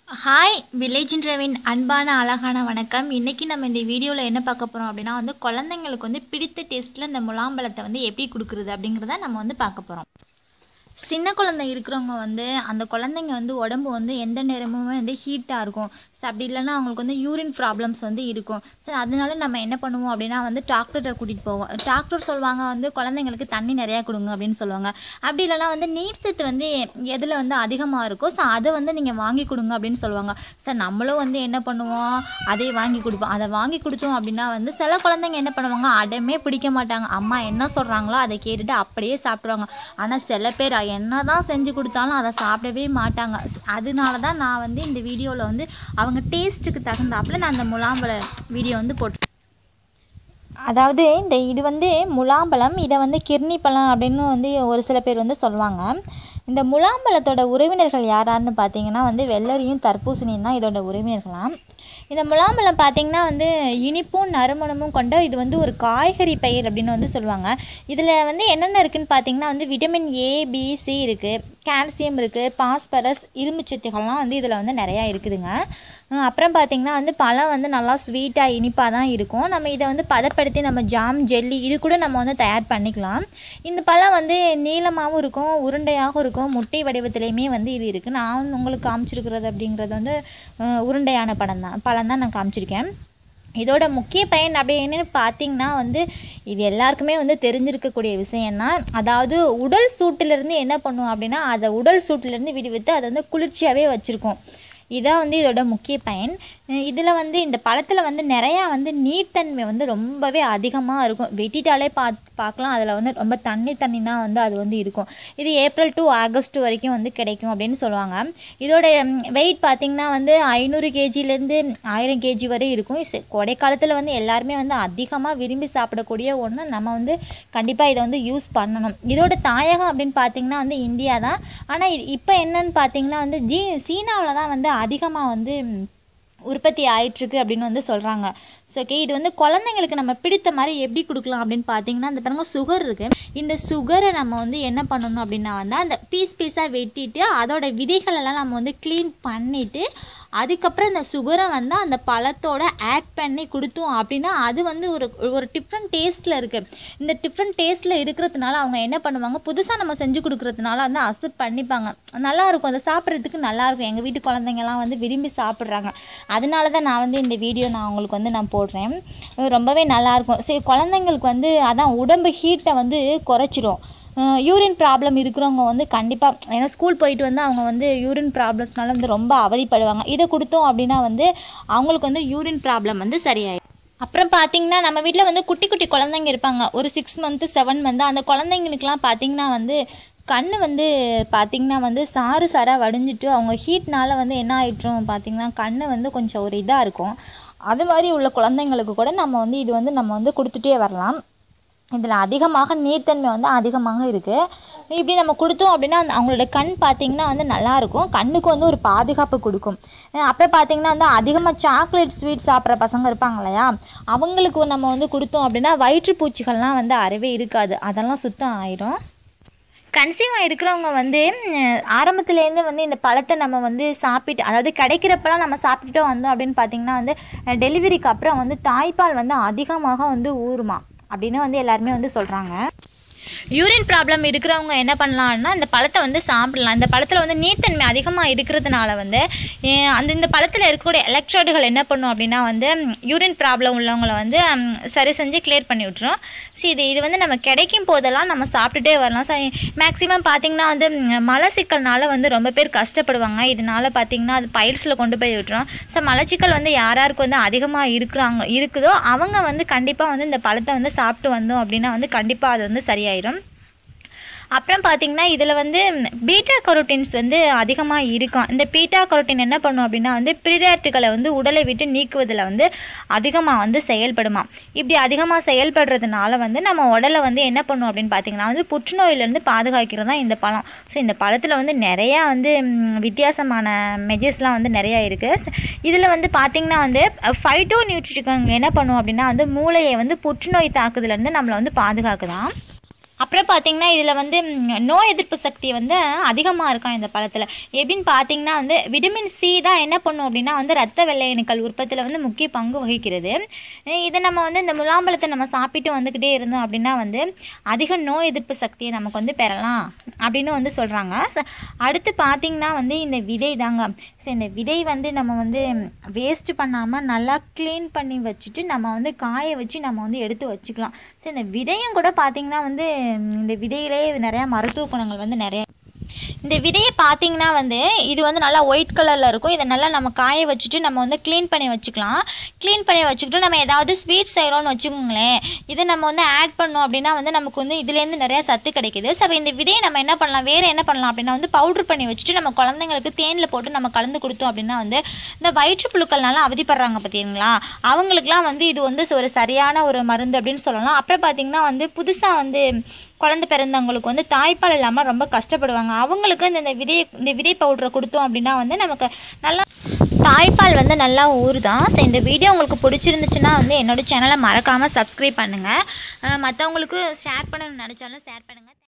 hi வில்லேஜ்ன்றவின் அன்பான அழகான வணக்கம் இன்றைக்கி நம்ம இந்த வீடியோவில் என்ன பார்க்க போகிறோம் அப்படின்னா வந்து குழந்தைங்களுக்கு வந்து பிடித்த டேஸ்ட்டில் இந்த முலாம்பழத்தை வந்து எப்படி கொடுக்குறது அப்படிங்கிறத நம்ம வந்து பார்க்க போகிறோம் சின்ன குழந்தை இருக்கிறவங்க வந்து அந்த குழந்தைங்க வந்து உடம்பு வந்து எந்த நேரமுமே வந்து ஹீட்டாக இருக்கும் ஸோ அப்படி இல்லைன்னா அவங்களுக்கு வந்து யூரின் ப்ராப்ளம்ஸ் வந்து இருக்கும் ஸோ அதனால நம்ம என்ன பண்ணுவோம் அப்படின்னா வந்து டாக்டர்கிட்ட கூட்டிகிட்டு போவோம் டாக்டர் சொல்லுவாங்க வந்து குழந்தைங்களுக்கு தண்ணி நிறையா கொடுங்க அப்படின்னு சொல்லுவாங்க அப்படி இல்லைன்னா வந்து நீர் சத்து வந்து எதில் வந்து அதிகமாக இருக்கோ ஸோ அதை வந்து நீங்கள் வாங்கி கொடுங்க அப்படின்னு சொல்லுவாங்க சார் நம்மளும் வந்து என்ன பண்ணுவோம் அதை வாங்கி கொடுப்போம் அதை வாங்கி கொடுத்தோம் அப்படின்னா வந்து சில குழந்தைங்க என்ன பண்ணுவாங்க அடமே பிடிக்க மாட்டாங்க அம்மா என்ன சொல்கிறாங்களோ அதை கேட்டுட்டு அப்படியே சாப்பிடுவாங்க ஆனால் சில பேர் என்ன தான் செஞ்சு கொடுத்தாலும் அதை சாப்பிடவே மாட்டாங்க அதனால தான் நான் வந்து இந்த வீடியோவில் வந்து அவங்க டேஸ்ட்டுக்கு தகுந்தாப்புல நான் அந்த முலாம்பழ வீடியோ வந்து போட்டு அதாவது இந்த இது வந்து முலாம்பழம் இதை வந்து கிர்னி பழம் அப்படின்னு வந்து ஒரு சில பேர் வந்து சொல்லுவாங்க இந்த முலாம்பழத்தோட உறவினர்கள் யாராருன்னு பார்த்தீங்கன்னா வந்து வெள்ளரியும் தர்பூசணியும் தான் இதோட உறவினர்களாம் இந்த முலாம்பழம் பார்த்தீங்கன்னா வந்து இனிப்பும் நறுமணமும் கொண்ட இது வந்து ஒரு காய்கறி பயிர் அப்படின்னு வந்து சொல்லுவாங்க இதில் வந்து என்னென்ன இருக்குன்னு பார்த்தீங்கன்னா வந்து விட்டமின் ஏ பி சி இருக்குது கால்சியம் இருக்குது பாஸ்பரஸ் இரும்பு சத்துக்கள்லாம் வந்து இதில் வந்து நிறையா இருக்குதுங்க அப்புறம் பார்த்திங்கன்னா வந்து பழம் வந்து நல்லா ஸ்வீட்டாக இனிப்பாக தான் இருக்கும் நம்ம இதை வந்து பதப்படுத்தி நம்ம ஜாம் ஜெல்லி இது கூட நம்ம வந்து தயார் பண்ணிக்கலாம் இந்த பழம் வந்து நீளமாகவும் இருக்கும் உருண்டையாகவும் இருக்கும் முட்டை வடிவத்துலேயுமே வந்து இது இருக்குது நான் வந்து உங்களுக்கு காமிச்சிருக்கிறது அப்படிங்கிறது வந்து உருண்டையான படம் தான் பழம் தான் நான் காமிச்சிருக்கேன் இதோட முக்கிய பயன் அப்படின்னு பார்த்தீங்கன்னா வந்து இது எல்லாருக்குமே வந்து தெரிஞ்சிருக்கக்கூடிய விஷயம்தான் அதாவது உடல் சூட்டிலிருந்து என்ன பண்ணுவோம் அப்படின்னா அதை உடல் சூட்டிலிருந்து விடுவித்து அதை வந்து குளிர்ச்சியாகவே வச்சுருக்கோம் இதான் வந்து இதோட முக்கிய பயன் இதில் வந்து இந்த பழத்தில் வந்து நிறையா வந்து நீர்த்தன்மை வந்து ரொம்பவே அதிகமாக இருக்கும் வெட்டிட்டாலே பா பார்க்கலாம் அதில் வந்து ரொம்ப தண்ணி தண்ணினா வந்து அது வந்து இருக்கும் இது ஏப்ரல் டு ஆகஸ்ட் வரைக்கும் வந்து கிடைக்கும் அப்படின்னு சொல்லுவாங்க இதோட வெயிட் பார்த்திங்கன்னா வந்து ஐநூறு கேஜிலேருந்து ஆயிரம் கேஜி வரை இருக்கும் கொடைக்காலத்தில் வந்து எல்லாருமே வந்து அதிகமாக விரும்பி சாப்பிடக்கூடிய ஒன்று நம்ம வந்து கண்டிப்பாக இதை வந்து யூஸ் பண்ணணும் இதோட தாயகம் அப்படின்னு பார்த்திங்கன்னா வந்து இந்தியா தான் ஆனால் இப்போ என்னன்னு பார்த்தீங்கன்னா வந்து ஜீ சீனாவில் தான் வந்து அதிகமாக வந்து உற்பத்தி ஆயிட்டுருக்கு அப்படின்னு வந்து சொல்கிறாங்க ஸோ ஓகே இது வந்து குழந்தைங்களுக்கு நம்ம பிடித்த மாதிரி எப்படி கொடுக்கலாம் அப்படின்னு பார்த்தீங்கன்னா அந்த பாருங்க சுகர் இருக்குது இந்த சுகரை நம்ம வந்து என்ன பண்ணணும் அப்படின்னா வந்து அந்த பீஸ் பீஸாக வெட்டிட்டு அதோட விதைகளெல்லாம் நம்ம வந்து க்ளீன் பண்ணிவிட்டு அதுக்கப்புறம் இந்த சுகரை வந்து அந்த பழத்தோட ஆட் பண்ணி கொடுத்தோம் அப்படின்னா அது வந்து ஒரு ஒரு டிஃப்ரெண்ட் டேஸ்ட்டில் இருக்குது இந்த டிஃப்ரெண்ட் டேஸ்ட்டில் இருக்கிறதுனால அவங்க என்ன பண்ணுவாங்க புதுசாக நம்ம செஞ்சு கொடுக்குறதுனால வந்து அசப்ட் பண்ணிப்பாங்க நல்லாயிருக்கும் அதை சாப்பிட்றதுக்கு நல்லாயிருக்கும் எங்கள் வீட்டு குழந்தைங்கலாம் வந்து விரும்பி சாப்பிட்றாங்க அதனால தான் நான் வந்து இந்த வீடியோ நான் உங்களுக்கு வந்து நான் போடுறேன் ரொம்பவே நல்லாயிருக்கும் சரி குழந்தைங்களுக்கு வந்து அதான் உடம்பு ஹீட்டை வந்து குறைச்சிரும் யூரின் ப்ராப்ளம் இருக்கிறவங்க வந்து கண்டிப்பாக ஏன்னா ஸ்கூல் போயிட்டு வந்து அவங்க வந்து யூரின் ப்ராப்ளம்ஸ்னால வந்து ரொம்ப அவதிப்படுவாங்க இதை கொடுத்தோம் அப்படின்னா வந்து அவங்களுக்கு வந்து யூரின் ப்ராப்ளம் வந்து சரியாயிடும் அப்புறம் பார்த்தீங்கன்னா நம்ம வீட்டில் வந்து குட்டி குட்டி குழந்தைங்க இருப்பாங்க ஒரு சிக்ஸ் மந்த்து செவன் மந்த்து அந்த குழந்தைங்களுக்குலாம் பார்த்தீங்கன்னா வந்து கண் வந்து பார்த்திங்கன்னா வந்து சாறு சாராக வடிஞ்சிட்டு அவங்க ஹீட்னால வந்து என்ன ஆயிட்டுரும் பார்த்திங்கன்னா கண் வந்து கொஞ்சம் ஒரு இதாக இருக்கும் அது மாதிரி உள்ள குழந்தைங்களுக்கு கூட நம்ம வந்து இது வந்து நம்ம வந்து கொடுத்துட்டே வரலாம் இதில் அதிகமாக நீர்த்தன்மை வந்து அதிகமாக இருக்குது இப்படி நம்ம கொடுத்தோம் அப்படின்னா அந்த அவங்களோட கண் பார்த்திங்கன்னா வந்து நல்லாயிருக்கும் கண்ணுக்கு வந்து ஒரு பாதுகாப்பு கொடுக்கும் அப்போ பார்த்திங்கன்னா வந்து அதிகமாக சாக்லேட் ஸ்வீட் சாப்பிட்ற பசங்க இருப்பாங்க இல்லையா அவங்களுக்கு நம்ம வந்து கொடுத்தோம் அப்படின்னா வயிற்றுப்பூச்சிகள்லாம் வந்து அறவே இருக்காது அதெல்லாம் சுத்தம் ஆயிரும் கன்சீவாக இருக்கிறவங்க வந்து ஆரம்பத்துலேருந்து வந்து இந்த பழத்தை நம்ம வந்து சாப்பிட்டு அதாவது கிடைக்கிறப்பெல்லாம் நம்ம சாப்பிட்டுட்டோம் வந்தோம் அப்படின்னு பார்த்தீங்கன்னா வந்து டெலிவரிக்கு அப்புறம் வந்து தாய்ப்பால் வந்து அதிகமாக வந்து ஊறுமா அப்படின்னு வந்து எல்லாருமே வந்து சொல்கிறாங்க யூரின் ப்ராப்ளம் இருக்கிறவங்க என்ன பண்ணலாம்னா இந்த பழத்தை வந்து சாப்பிடலாம் இந்த பழத்தில் வந்து நீர்த்தன்மை அதிகமாக இருக்கிறதுனால வந்து அந்த இந்த பழத்தில் இருக்கக்கூடிய எலக்ட்ரோடுகள் என்ன பண்ணும் அப்படின்னா வந்து யூரின் ப்ராப்ளம் உள்ளவங்களை வந்து சரி செஞ்சு கிளியர் பண்ணி விட்ரும் ஸோ இது இது வந்து நம்ம கிடைக்கும் போதெல்லாம் நம்ம சாப்பிட்டுட்டே வரலாம் ஸோ மேக்ஸிமம் பார்த்திங்கன்னா வந்து மலச்சிக்கல்னால வந்து ரொம்ப பேர் கஷ்டப்படுவாங்க இதனால பார்த்திங்கன்னா அது பயிர்ஸில் கொண்டு போய் விட்டுரும் ஸோ மலச்சிக்கல் வந்து யார் யாருக்கு வந்து அதிகமாக இருக்கிறாங்க இருக்குதோ அவங்க வந்து கண்டிப்பாக வந்து இந்த பழத்தை வந்து சாப்பிட்டு வந்தோம் அப்படின்னா வந்து கண்டிப்பாக அது வந்து சரியாயிடும் அப்புறம் பார்த்திங்கன்னா இதில் வந்து பீட்டா கரோட்டின்ஸ் வந்து அதிகமாக இருக்கும் இந்த பீட்டா கரோட்டின் என்ன பண்ணும் அப்படின்னா வந்து பிரிடாட்டுகளை வந்து உடலை விட்டு நீக்குவதில் வந்து அதிகமாக வந்து செயல்படுமா இப்படி அதிகமாக செயல்படுறதுனால வந்து நம்ம உடலை வந்து என்ன பண்ணும் அப்படின்னு பார்த்தீங்கன்னா வந்து புற்றுநோயிலேருந்து பாதுகாக்கிறது தான் இந்த பழம் ஸோ இந்த பழத்தில் வந்து நிறையா வந்து வித்தியாசமான மெஜர்ஸ்லாம் வந்து நிறையா இருக்குது இதில் வந்து பார்த்திங்கன்னா வந்து ஃபைட்டோ நியூட்ரிகன் என்ன பண்ணும் அப்படின்னா வந்து மூளையை வந்து புற்றுநோய் தாக்குதலேருந்து நம்மளை வந்து பாதுகாக்குதான் அப்புறம் பார்த்தீங்கன்னா இதில் வந்து ம், நோய் எதிர்ப்பு சக்தி வந்து அதிகமாக இருக்காம் இந்த பழத்தில் எப்படின்னு பார்த்தீங்கன்னா வந்து விட்டமின் சி தான் என்ன பண்ணும் அப்படின்னா வந்து ரத்த வெள்ளை அணுக்கள் உற்பத்தியில் வந்து முக்கிய பங்கு வகிக்கிறது அஹ் இதை நம்ம வந்து இந்த முலாம்பழத்தை நம்ம சாப்பிட்டு வந்துக்கிட்டே இருந்தோம் அப்படின்னா வந்து அதிக நோய் எதிர்ப்பு சக்தியை நமக்கு வந்து பெறலாம் அப்படின்னு வந்து சொல்கிறாங்க அடுத்து பார்த்தீங்கன்னா வந்து இந்த விதை தாங்க ஸோ இந்த விதை வந்து நம்ம வந்து வேஸ்ட் பண்ணாமல் நல்லா க்ளீன் பண்ணி வச்சுட்டு நம்ம வந்து காய வச்சு நம்ம வந்து எடுத்து வச்சுக்கலாம் ஸோ இந்த விதையும் கூட பார்த்தீங்கன்னா வந்து ம், இந்த விதையிலே நிறையா மருத்துவ குணங்கள் வந்து நிறைய இந்த விதையை பார்த்தீங்கன்னா வந்து இது வந்து நல்லா ஒயிட் கலரில் இருக்கும் இதை நல்லா நம்ம காய வச்சுட்டு நம்ம வந்து க்ளீன் பண்ணி வச்சுக்கலாம் க்ளீன் பண்ணி வச்சுக்கிட்டு நம்ம ஏதாவது ஸ்வீட் செய்கிறோம்னு வச்சுக்கோங்களேன் இதை நம்ம வந்து ஆட் பண்ணோம் அப்படின்னா வந்து நமக்கு வந்து இதுலேருந்து நிறைய சத்து கிடைக்குது ஸோ இந்த விதையை நம்ம என்ன பண்ணலாம் வேறு என்ன பண்ணலாம் அப்படின்னா வந்து பவுட்ரு பண்ணி வச்சுட்டு நம்ம குழந்தைங்களுக்கு தேனில் போட்டு நம்ம கலந்து கொடுத்தோம் அப்படின்னா வந்து இந்த வயிற்றுப்புழுக்கள்னால அவதிப்படுறாங்க பார்த்தீங்களா அவங்களுக்குலாம் வந்து இது வந்து ஒரு சரியான ஒரு மருந்து அப்படின்னு சொல்லலாம் அப்புறம் பார்த்தீங்கன்னா வந்து புதுசாக வந்து குழந்தை பிறந்தவங்களுக்கு வந்து தாய்ப்பால் இல்லாமல் ரொம்ப கஷ்டப்படுவாங்க அவங்களுக்கு இந்த இந்த விதை இந்த விதை பவுடரை கொடுத்தோம் அப்படின்னா வந்து நமக்கு நல்லா தாய்ப்பால் வந்து நல்லா ஊறுதான் ஸோ இந்த வீடியோ உங்களுக்கு பிடிச்சிருந்துச்சுன்னா வந்து என்னோட சேனலை மறக்காமல் சப்ஸ்கிரைப் பண்ணுங்கள் மற்றவங்களுக்கு ஷேர் பண்ணணும்னு நினச்சாலும் ஷேர் பண்ணுங்கள்